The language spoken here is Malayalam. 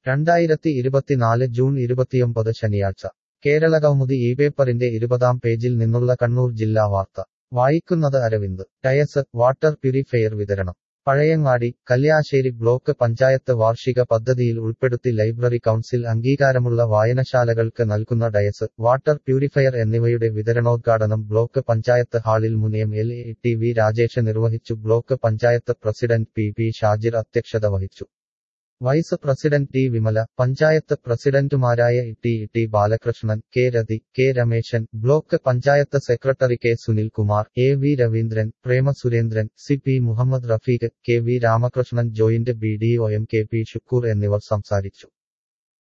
രണ്ടായിരത്തി ഇരുപത്തിനാല് ജൂൺ ഇരുപത്തിയൊമ്പത് ശനിയാഴ്ച കേരളകൗമുദി ഈ പേപ്പറിന്റെ ഇരുപതാം പേജിൽ നിന്നുള്ള കണ്ണൂർ ജില്ലാ വാർത്ത വായിക്കുന്നത് അരവിന്ദ് ടയസ് വാട്ടർ പ്യൂരിഫയർ വിതരണം പഴയങ്ങാടി കല്യാശ്ശേരി ബ്ലോക്ക് പഞ്ചായത്ത് വാർഷിക പദ്ധതിയിൽ ഉൾപ്പെടുത്തി ലൈബ്രറി കൗൺസിൽ അംഗീകാരമുള്ള വായനശാലകൾക്ക് നൽകുന്ന ഡയസ് വാട്ടർ പ്യൂരിഫയർ എന്നിവയുടെ വിതരണോദ്ഘാടനം ബ്ലോക്ക് പഞ്ചായത്ത് ഹാളിൽ മുൻ M L A T V Rajesh നിർവഹിച്ചു block panchayat president P P Shajir അധ്യക്ഷത വഹിച്ചു vice president T Vimala panchayat പ്രസിഡന്റുമാരായ T T Balakrishnan K Rathi K Rameshan block panchayat secretary K Sunilkumar A V Raveendran Prema Surendran C P Muhammed Rafeeq K V Ramakrishnan joint B D O M K P Shukkur എന്നിവർ സംസാരിച്ചു